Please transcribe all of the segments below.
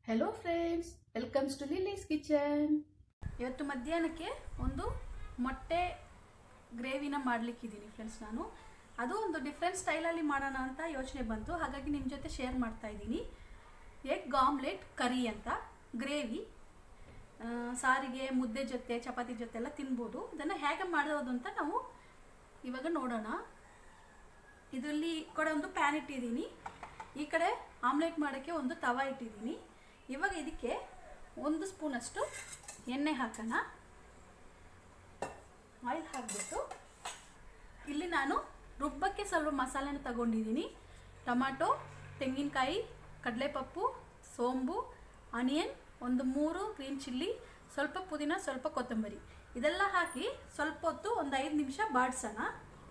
hello friends welcomes to Lily's kitchen ಇವತ್ತು ಮಧ್ಯಾಹ್ನಕ್ಕೆ ಒಂದು ಮೊಟ್ಟೆ ಗ್ರೇವಿನ ಮಾಡ್ಲಿಕ್ಕಿದ್ದೀನಿ ಫ್ರೆಂಡ್ಸ್ ನಾನು ಅದು ಒಂದು ಡಿಫ್ರೆಂಟ್ ಸ್ಟೈಲಲ್ಲಿ ಮಾಡೋಣ ಅಂತ ಯೋಚನೆ ಬಂತು ಹಾಗಾಗಿ ನಿಮ್ಮ ಜೊತೆ ಶೇರ್ ಮಾಡ್ತಾ ಇದ್ದೀನಿ ಎಗ್ ಆಮ್ಲೆಟ್ ಕರಿ ಅಂತ ಗ್ರೇವಿ ಸಾರಿಗೆ ಮುದ್ದೆ ಜೊತೆ ಚಪಾತಿ ಜೊತೆ ಎಲ್ಲ ತಿನ್ಬೋದು ಇದನ್ನು ಹೇಗೆ ಮಾಡೋದು ಅಂತ ನಾವು ಇವಾಗ ನೋಡೋಣ ಇದರಲ್ಲಿ ಈ ಕಡೆ ಒಂದು ಪ್ಯಾನ್ ಇಟ್ಟಿದ್ದೀನಿ ಈ ಕಡೆ ಆಮ್ಲೆಟ್ ಮಾಡೋಕ್ಕೆ ಒಂದು ತವ ಇಟ್ಟಿದ್ದೀನಿ ಇವಾಗ ಇದಕ್ಕೆ ಒಂದು ಸ್ಪೂನಷ್ಟು ಎಣ್ಣೆ ಹಾಕೋಣ ಆಯಿಲ್ ಹಾಕಿಬಿಟ್ಟು ಇಲ್ಲಿ ನಾನು ರುಬ್ಬಕ್ಕೆ ಸ್ವಲ್ಪ ಮಸಾಲೆನ ತಗೊಂಡಿದ್ದೀನಿ ಟೊಮಾಟೊ ತೆಂಗಿನಕಾಯಿ ಕಡಲೆಪಪ್ಪು ಸೋಂಬು ಆನಿಯನ್ ಒಂದು ಮೂರು ಗ್ರೀನ್ ಚಿಲ್ಲಿ ಸ್ವಲ್ಪ ಪುದೀನ ಸ್ವಲ್ಪ ಕೊತ್ತಂಬರಿ ಇದೆಲ್ಲ ಹಾಕಿ ಸ್ವಲ್ಪ ಹೊತ್ತು ಒಂದು ಐದು ನಿಮಿಷ ಬಾಡಿಸೋಣ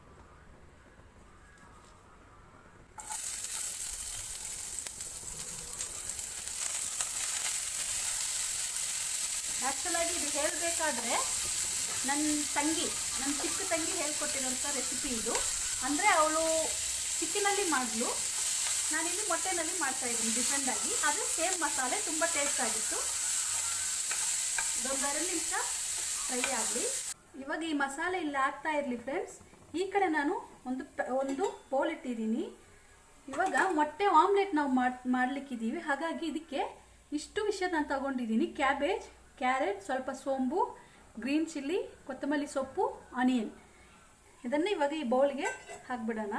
ಆ್ಯಕ್ಚುಲಾಗಿ ಇದು ಹೇಳಬೇಕಾದ್ರೆ ನನ್ನ ತಂಗಿ ನನ್ನ ಚಿಕ್ಕ ತಂಗಿ ಹೇಳ್ಕೊಟ್ಟಿರೋಂಥ ರೆಸಿಪಿ ಇದು ಅಂದರೆ ಅವಳು ಚಿಕ್ಕಿನಲ್ಲಿ ಮಾಡಲು ನಾನಿಲ್ಲಿ ಮೊಟ್ಟೆನಲ್ಲಿ ಮಾಡ್ತಾ ಇದ್ದೀನಿ ಡಿಫ್ರೆಂಟಾಗಿ ಅದು ಸೇಮ್ ಮಸಾಲೆ ತುಂಬ ಟೇಸ್ಟ್ ಆಗಿತ್ತು ಇದೊಂದು ಎರಡು ನಿಮಿಷ ಫ್ರೈ ಆಗಲಿ ಇವಾಗ ಈ ಮಸಾಲೆ ಇಲ್ಲಿ ಹಾಕ್ತಾ ಇರಲಿ ಫ್ರೆಂಡ್ಸ್ ಈ ಕಡೆ ನಾನು ಒಂದು ಪ- ಒಂದು ಬೌಲ್ ಇಟ್ಟಿದ್ದೀನಿ ಇವಾಗ ಮೊಟ್ಟೆ ಆಮ್ಲೆಟ್ ನಾವು ಮಾಡ್ ಮಾಡ್ಲಿಕ್ಕಿದ್ದೀವಿ ಹಾಗಾಗಿ ಇದಕ್ಕೆ ಇಷ್ಟು ವಿಷಯ ನಾನು ತಗೊಂಡಿದ್ದೀನಿ ಕ್ಯಾಬೇಜ್ ಕ್ಯಾರೆಟ್ ಸ್ವಲ್ಪ ಸೋಂಬು ಗ್ರೀನ್ ಚಿಲ್ಲಿ ಕೊತ್ತಂಬರಿ ಸೊಪ್ಪು ಆನಿಯನ್ ಇದನ್ನು ಇವಾಗ ಈ ಬೌಲ್ಗೆ ಹಾಕ್ಬಿಡೋಣ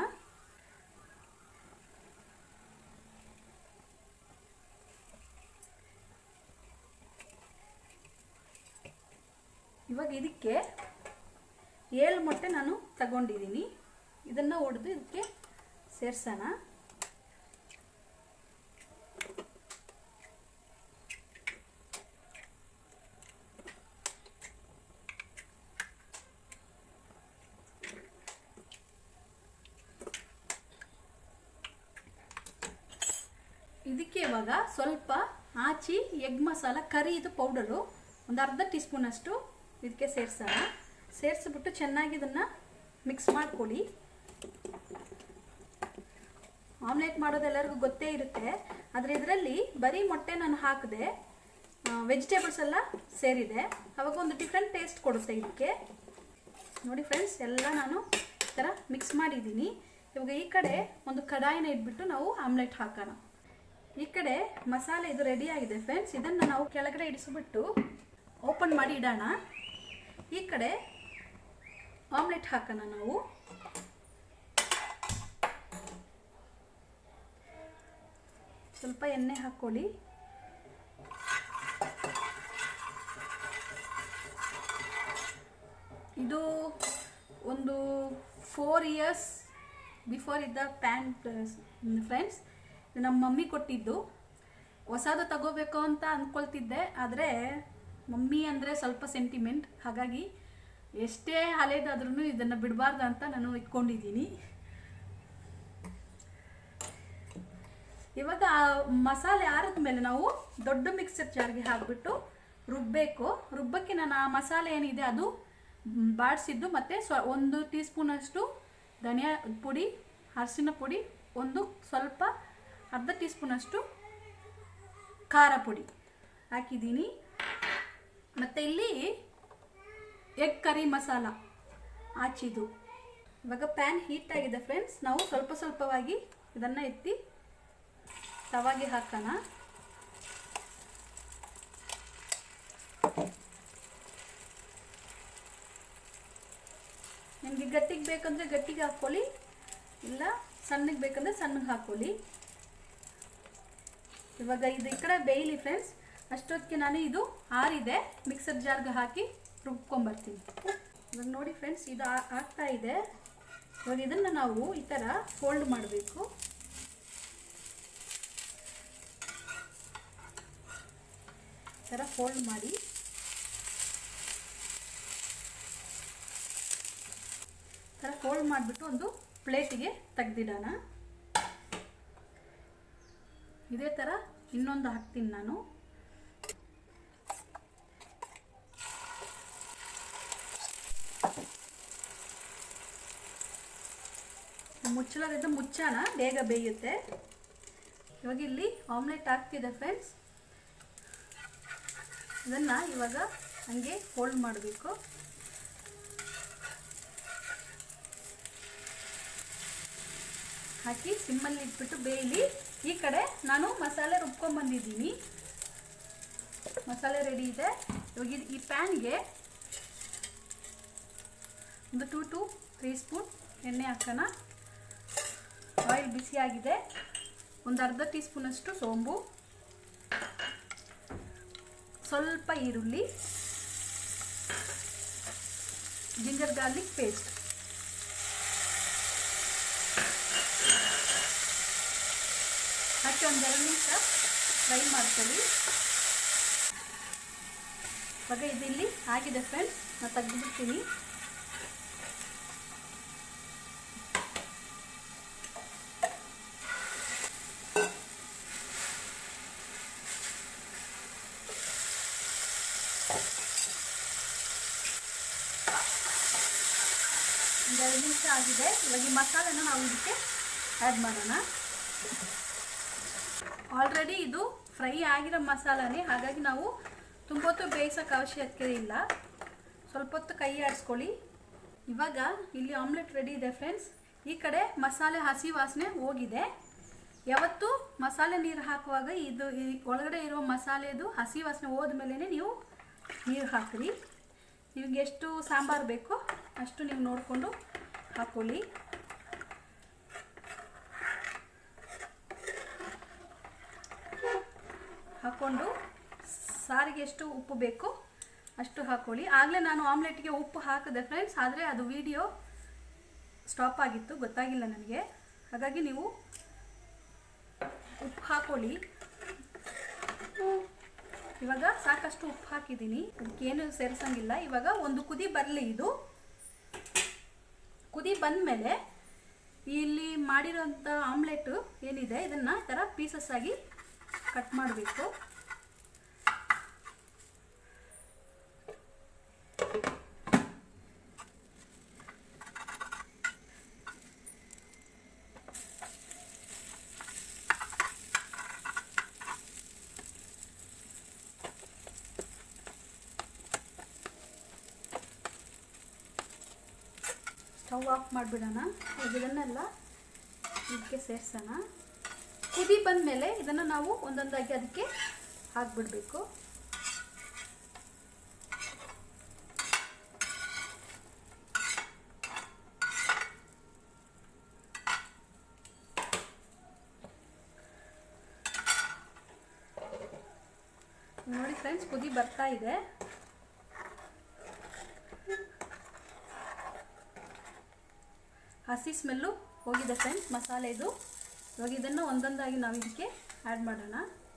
ಇವಾಗ ಇದಕ್ಕೆ ಏಳು ಮೊಟ್ಟೆ ನಾನು ತಗೊಂಡಿದ್ದೀನಿ ಇದನ್ನು ಒಡೆದು ಇದಕ್ಕೆ ಸೇರ್ಸೋಣ ಇದಕ್ಕೆ ಇವಾಗ ಸ್ವಲ್ಪ ಆಚಿ ಎಗ್ ಮಸಾಲ ಕರಿ ಇದು ಪೌಡರು ಒಂದು ಅರ್ಧ ಟೀ ಸ್ಪೂನಷ್ಟು ಇದಕ್ಕೆ ಸೇರಿಸೋಣ ಸೇರಿಸ್ಬಿಟ್ಟು ಚೆನ್ನಾಗಿ ಇದನ್ನು ಮಿಕ್ಸ್ ಮಾಡ್ಕೊಳ್ಳಿ ಆಮ್ಲೆಟ್ ಮಾಡೋದು ಎಲ್ಲರಿಗೂ ಗೊತ್ತೇ ಇರುತ್ತೆ ಆದರೆ ಇದರಲ್ಲಿ ಬರೀ ಮೊಟ್ಟೆ ನಾನು ಹಾಕಿದೆ ವೆಜಿಟೇಬಲ್ಸ್ ಎಲ್ಲ ಸೇರಿದೆ ಅವಾಗ ಒಂದು ಡಿಫ್ರೆಂಟ್ ಟೇಸ್ಟ್ ಕೊಡುತ್ತೆ ಇದಕ್ಕೆ ನೋಡಿ ಫ್ರೆಂಡ್ಸ್ ಎಲ್ಲ ನಾನು ಈ ಥರ ಮಿಕ್ಸ್ ಮಾಡಿದ್ದೀನಿ ಇವಾಗ ಈ ಕಡೆ ಒಂದು ಕಡಾಯಿನ ಇಟ್ಬಿಟ್ಟು ನಾವು ಆಮ್ಲೆಟ್ ಹಾಕೋಣ ಈ ಕಡೆ ಮಸಾಲೆ ಇದು ರೆಡಿ ಆಗಿದೆ ಫ್ರೆಂಡ್ಸ್ ಇದನ್ನು ನಾವು ಕೆಳಗಡೆ ಇಡಿಸ್ಬಿಟ್ಟು ಓಪನ್ ಮಾಡಿ ಇಡೋಣ ಈ ಕಡೆ ಆಮ್ಲೆಟ್ ಹಾಕೋಣ ನಾವು ಸ್ವಲ್ಪ ಎಣ್ಣೆ ಹಾಕ್ಕೊಳ್ಳಿ ಇದು ಒಂದು ಫೋರ್ ಇಯರ್ಸ್ ಬಿಫೋರ್ ಇದ್ದ ಪ್ಯಾಂಟ್ ಫ್ರೆಂಡ್ಸ್ ನಮ್ಮ ಮಮ್ಮಿ ಕೊಟ್ಟಿದ್ದು ಹೊಸದು ತಗೋಬೇಕು ಅಂತ ಅಂದ್ಕೊಳ್ತಿದ್ದೆ ಆದರೆ ಮಮ್ಮಿ ಅಂದರೆ ಸ್ವಲ್ಪ ಸೆಂಟಿಮೆಂಟ್ ಹಾಗಾಗಿ ಎಷ್ಟೇ ಹಳೇದಾದ್ರೂ ಇದನ್ನು ಬಿಡಬಾರ್ದು ಅಂತ ನಾನು ಇಟ್ಕೊಂಡಿದ್ದೀನಿ ಇವಾಗ ಆ ಮಸಾಲೆ ಆರಿದ ಮೇಲೆ ನಾವು ದೊಡ್ಡ ಮಿಕ್ಸರ್ ಜಾರ್ಗೆ ಹಾಕ್ಬಿಟ್ಟು ರುಬ್ಬಬೇಕು ರುಬ್ಬಕ್ಕೆ ನಾನು ಆ ಮಸಾಲೆ ಏನಿದೆ ಅದು ಬಾಡಿಸಿದ್ದು ಮತ್ತು ಸ್ವ ಒಂದು ಟೀ ಸ್ಪೂನಷ್ಟು ಧನಿಯಾ ಪುಡಿ ಅರಿಶಿನ ಪುಡಿ ಒಂದು ಸ್ವಲ್ಪ ಅರ್ಧ ಟೀ ಸ್ಪೂನಷ್ಟು ಖಾರ ಪುಡಿ ಹಾಕಿದ್ದೀನಿ ಮತ್ತು ಇಲ್ಲಿ ಎಗ್ ಕರಿ ಮಸಾಲ ಹಾಚಿದು ಇವಾಗ ಪ್ಯಾನ್ ಹೀಟ್ ಆಗಿದೆ ಫ್ರೆಂಡ್ಸ್ ನಾವು ಸ್ವಲ್ಪ ಸ್ವಲ್ಪವಾಗಿ ಇದನ್ನು ಎತ್ತಿ ತವಾಗೆ ಹಾಕೋಣ ನಿಮಗೆ ಗಟ್ಟಿಗೆ ಬೇಕಂದ್ರೆ ಗಟ್ಟಿಗೆ ಹಾಕ್ಕೊಳ್ಳಿ ಇಲ್ಲ ಸಣ್ಣಗೆ ಬೇಕಂದ್ರೆ ಸಣ್ಣಗೆ ಹಾಕ್ಕೊಳ್ಳಿ ಇವಾಗ ಇದು ಈ ಕಡೆ ಬೇಯಲಿ ಫ್ರೆಂಡ್ಸ್ ಅಷ್ಟೊತ್ತಿಗೆ ನಾನು ಇದು ಆರಿದೆ ಮಿಕ್ಸರ್ ಜಾರ್ಗೆ ಹಾಕಿ ರುಬ್ಕೊಂಬರ್ತೀನಿ ಇವಾಗ ನೋಡಿ ಫ್ರೆಂಡ್ಸ್ ಇದು ಆ- ಆಗ್ತಾ ಇದೆ ಇವಾಗ ಇದನ್ನು ನಾವು ಈ ಥರ ಫೋಲ್ಡ್ ಮಾಡಬೇಕು ಈ ಥರ ಫೋಲ್ಡ್ ಮಾಡಿ ಈ ಥರ ಫೋಲ್ಡ್ ಮಾಡಿಬಿಟ್ಟು ಒಂದು ಪ್ಲೇಟಿಗೆ ತೆಗ್ದಿಡೋಣ ಇದೇ ಥರ ಇನ್ನೊಂದು ಹಾಕ್ತೀನಿ ನಾನು ಮುಚ್ಚಳದಿಂದ ಮುಚ್ಚೋಣ ಬೇಗ ಬೇಯುತ್ತೆ ಇವಾಗ ಇಲ್ಲಿ ಆಮ್ಲೆಟ್ ಆಗ್ತಿದೆ ಫ್ರೆಂಡ್ಸ್ ಇದನ್ನು ಇವಾಗ ಹಂಗೆ ಫೋಲ್ಡ್ ಮಾಡಬೇಕು ಹಾಕಿ ಸಿಮ್ಮಲ್ಲಿ ಇಟ್ಬಿಟ್ಟು ಬೇಯಲಿ ಈ ಕಡೆ ನಾನು ಮಸಾಲೆ ರುಬ್ಕೊಂಬಂದಿದ್ದೀನಿ ಮಸಾಲೆ ರೆಡಿ ಇದೆ ಇವಾಗ ಇದು- ಈ ಪ್ಯಾನ್ಗೆ ಒಂದು ಟೂ ಟು ತ್ರೀ ಸ್ಪೂನ್ ಎಣ್ಣೆ ಹಾಕೋಣ ಆಯಿಲ್ ಬಿಸಿಯಾಗಿದೆ ಒಂದು ಅರ್ಧ ಟೀ ಸ್ಪೂನಷ್ಟು ಸೋಂಬು ಸ್ವಲ್ಪ ಈರುಳ್ಳಿ ಜಿಂಜರ್ ಗಾರ್ಲಿಕ್ ಪೇಸ್ಟ್ ಹಾಕಿ ಒಂದು ಎರಡು ನಿಮಿಷ ಫ್ರೈ ಮಾಡ್ಕೊಳ್ಳಿ ಇವಾಗ ಇದು ಇಲ್ಲಿ ಆಗಿದೆ ಫ್ರೆಂಡ್ಸ್ ನಾನು ತೆಗೆದುಬಿಡ್ತೀನಿ ಒಂದೆರಡು ನಿಮಿಷ ಆಗಿದೆ ಇವಾಗ ಈ ಮಸಾಲೆನ ನಾವು ಇದಕ್ಕೆ ಆ್ಯಡ್ ಮಾಡೋಣ ಆಲ್ರೆಡಿ ಇದು ಫ್ರೈ ಆಗಿರೋ ಮಸಾಲಾನೇ ಹಾಗಾಗಿ ನಾವು ತುಂಬ ಹೊತ್ತು ಬೇಯಿಸೋಕೆ ಅವಶ್ಯಕತೆ ಇಲ್ಲ ಸ್ವಲ್ಪ ಹೊತ್ತು ಕೈ ಆಡಿಸ್ಕೊಳ್ಳಿ ಇವಾಗ ಇಲ್ಲಿ ಆಮ್ಲೆಟ್ ರೆಡಿ ಇದೆ ಫ್ರೆಂಡ್ಸ್ ಈ ಕಡೆ ಮಸಾಲೆ ಹಸಿ ವಾಸನೆ ಹೋಗಿದೆ ಯಾವತ್ತು ಮಸಾಲೆ ನೀರು ಹಾಕುವಾಗ ಇದು ಈ ಒಳಗಡೆ ಇರೋ ಮಸಾಲೆದು ಹಸಿ ವಾಸನೆ ಹೋದ್ಮೇಲೆ ನೀವು ನೀರು ಹಾಕ್ರಿ ನಿಮಗೆ ಎಷ್ಟು ಸಾಂಬಾರು ಬೇಕೋ ಅಷ್ಟು ನೀವು ನೋಡಿಕೊಂಡು ಹಾಕ್ಕೊಳ್ಳಿ ಹಾಕ್ಕೊಂಡು ಸಾರಿಗೆ ಎಷ್ಟು ಉಪ್ಪು ಬೇಕು ಅಷ್ಟು ಹಾಕ್ಕೊಳ್ಳಿ ಆಗಲೇ ನಾನು ಆಮ್ಲೆಟ್ಗೆ ಉಪ್ಪು ಹಾಕಿದೆ ಫ್ರೆಂಡ್ಸ್ ಆದರೆ ಅದು ವಿಡಿಯೋ ಸ್ಟಾಪ್ ಆಗಿತ್ತು ಗೊತ್ತಾಗಿಲ್ಲ ನನಗೆ ಹಾಗಾಗಿ ನೀವು ಉಪ್ಪು ಹಾಕ್ಕೊಳ್ಳಿ ಇವಾಗ ಸಾಕಷ್ಟು ಉಪ್ಪು ಹಾಕಿದ್ದೀನಿ ಅದಕ್ಕೇನು ಸೇರಿಸಂಗಿಲ್ಲ ಇವಾಗ ಒಂದು ಕುದಿ ಬರಲಿ ಇದು ಕುದಿ ಬಂದಮೇಲೆ ಇಲ್ಲಿ ಮಾಡಿರೋಂಥ ಆಮ್ಲೆಟ್ ಏನಿದೆ ಇದನ್ನು ಈ ಥರ ಪೀಸಸ್ ಆಗಿ ಕಟ್ ಮಾಡಬೇಕು ಸ್ಟವ್ ಆಫ್ ಮಾಡಿಬಿಡೋಣ ಇದನ್ನೆಲ್ಲ ಇದಕ್ಕೆ ಸೇರಿಸೋಣ ಕುದಿ ಬಂದಮೇಲೆ ಇದನ್ನು ನಾವು ಒಂದೊಂದಾಗಿ ಅದಕ್ಕೆ ಹಾಕ್ಬಿಡಬೇಕು ನೋಡಿ ಫ್ರೆಂಡ್ಸ್ ಕುದಿ ಬರ್ತಾ ಇದೆ ಹಸಿ ಸ್ಮೆಲ್ಲು ಹೋಗಿದೆ ಫ್ರೆಂಡ್ಸ್ ಮಸಾಲೆದು ಇವಾಗ ಇದನ್ನು ಒಂದೊಂದಾಗಿ ನಾವು ಇದಕ್ಕೆ ಆ್ಯಡ್ ಮಾಡೋಣ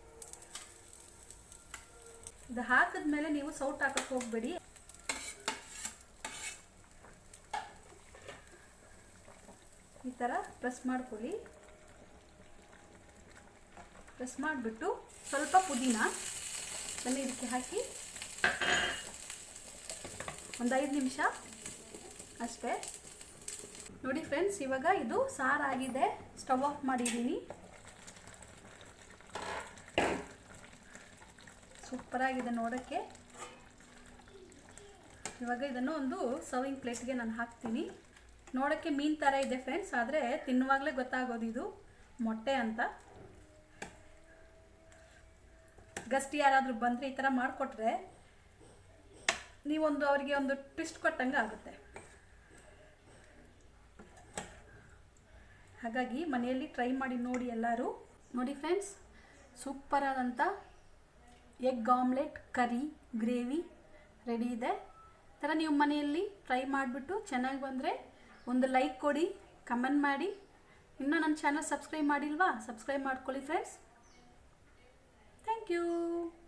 ಇದು ಹಾಕಿದ್ಮೇಲೆ ನೀವು ಸೌಟ್ ಹಾಕಕ್ಕೆ ಹೋಗಬೇಡಿ ಈ ಥರ ಪ್ರೆಸ್ ಮಾಡ್ಕೊಳ್ಳಿ ಪ್ರೆಸ್ ಮಾಡಿಬಿಟ್ಟು ಸ್ವಲ್ಪ ಪುದೀನ ಅದನ್ನು ಇದಕ್ಕೆ ಹಾಕಿ ಒಂದು ಐದು ನಿಮಿಷ ಅಷ್ಟೇ ನೋಡಿ ಫ್ರೆಂಡ್ಸ್ ಇವಾಗ ಇದು ಸಾರಾಗಿದೆ ಸ್ಟವ್ ಆಫ್ ಮಾಡಿದ್ದೀನಿ ಸೂಪರಾಗಿದೆ ನೋಡೋಕ್ಕೆ ಇವಾಗ ಇದನ್ನು ಒಂದು ಸರ್ವಿಂಗ್ ಪ್ಲೇಟ್ಗೆ ನಾನು ಹಾಕ್ತೀನಿ ನೋಡೋಕ್ಕೆ ಮೀನು ಥರ ಇದೆ ಫ್ರೆಂಡ್ಸ್ ಆದರೆ ತಿನ್ನುವಾಗಲೇ ಗೊತ್ತಾಗೋದು ಇದು ಮೊಟ್ಟೆ ಅಂತ ಗಸ್ಟ್ ಯಾರಾದರೂ ಬಂದರೆ ಈ ಥರ ಮಾಡಿಕೊಟ್ರೆ ನೀವೊಂದು ಅವರಿಗೆ ಒಂದು ಟ್ವಿಸ್ಟ್ ಕೊಟ್ಟಂಗೆ ಆಗುತ್ತೆ ಹಾಗಾಗಿ ಮನೆಯಲ್ಲಿ ಟ್ರೈ ಮಾಡಿ ನೋಡಿ ಎಲ್ಲರೂ ನೋಡಿ ಫ್ರೆಂಡ್ಸ್ ಸೂಪರ್ ಆದಂಥ egg omelette curry gravy ready ಇದೆ ಈ ಥರ ನೀವು ಮನೆಯಲ್ಲಿ ಟ್ರೈ ಮಾಡಿಬಿಟ್ಟು ಚೆನ್ನಾಗಿ ಬಂದರೆ ಒಂದು ಲೈಕ್ ಕೊಡಿ ಕಮೆಂಟ್ ಮಾಡಿ ಇನ್ನೂ ನನ್ನ ಚಾನಲ್ ಸಬ್ಸ್ಕ್ರೈಬ್ ಮಾಡಿಲ್ವಾ ಸಬ್ಸ್ಕ್ರೈಬ್ ಮಾಡ್ಕೊಳ್ಳಿ ಫ್ರೆಂಡ್ಸ್ ಥ್ಯಾಂಕ್ ಯು